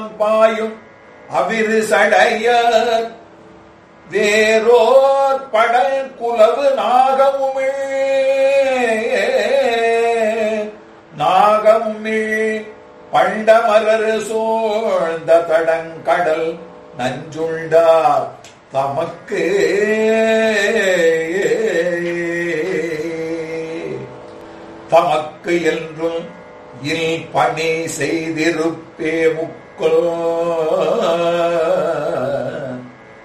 பாயும் அவிரு சடைய வேரோர் படல் குலவு நாகமுமிழ் நாகமுமிழ் பண்டமரரு சோழ்ந்த தடங்கடல் நஞ்சுண்டார் தமக்கு தமக்கு என்றும் இல் பணி செய்திருப்பே முக்கோ